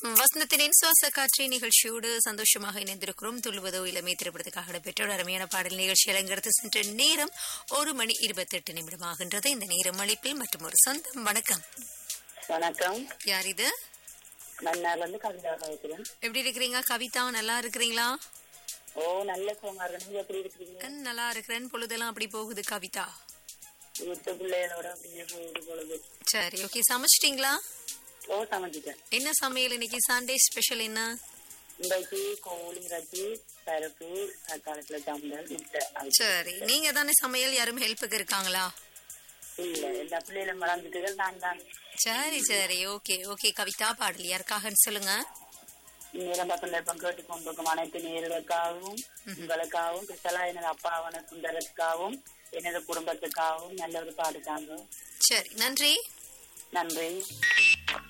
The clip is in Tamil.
வசந்தத்தின் சுவாச காட்சி நிகழ்ச்சியோடு சந்தோஷமாக இணைந்திருக்கிறோம் துள்ளுவதோ இளமை திரைப்படத்துக்காக இடம்பெற்ற அருமையான பாடல் நிகழ்ச்சி அலங்கரித்து சென்ற நேரம் ஒரு மணி இருபத்தி எட்டு நிமிடம் ஆகின்றது இந்த நேரம் அளிப்பில் மற்றும் ஒரு சொந்தம் வணக்கம் வணக்கம் யார் இது மன்னார்ல இருந்து கவிதா வைக்கிறேன் எப்படி இருக்கிறீங்க கவிதா நல்லா இருக்கிறீங்களா ஓ நல்ல சோமா இருக்கு நீங்க எப்படி இருக்கிறீங்க அஹ், நல்லா இருக்கிறேன் பொழுதெல்லாம் அப்படி போகுது கவிதா வீட்டு பிள்ளைகளோட அப்படியே போயிட்டு பொழுது சரி ஓகே சமைச்சிட்டீங்களா ஓ சமைச்சிட்டேன் என்ன சமையல் இன்னைக்கு சண்டே ஸ்பெஷல் என்ன இன்றைக்கு கோழி இறைச்சி பருப்பு தக்காளத்துல ஜாமுன் முட்டை அது சரி நீங்க தானே சமையல் யாரும் ஹெல்ப்புக்கு இருக்காங்களா இல்ல எல்லா பிள்ளைகளும் வளர்ந்துட்டு நான் தான் சரி சரி ஓகே ஓகே கவிதா பாடல் யாருக்காகன்னு சொல்லுங்க நேரம் பக்கம் கேட்டு கொண்டிருக்கும் அனைத்து நேர்களுக்காகவும் உங்களுக்காகவும் கிருஷ்ணலா எனது அப்பாவான சுந்தரத்துக்காகவும் எனது குடும்பத்துக்காகவும் நல்ல ஒரு பாடுதாங்க சரி நன்றி நன்றி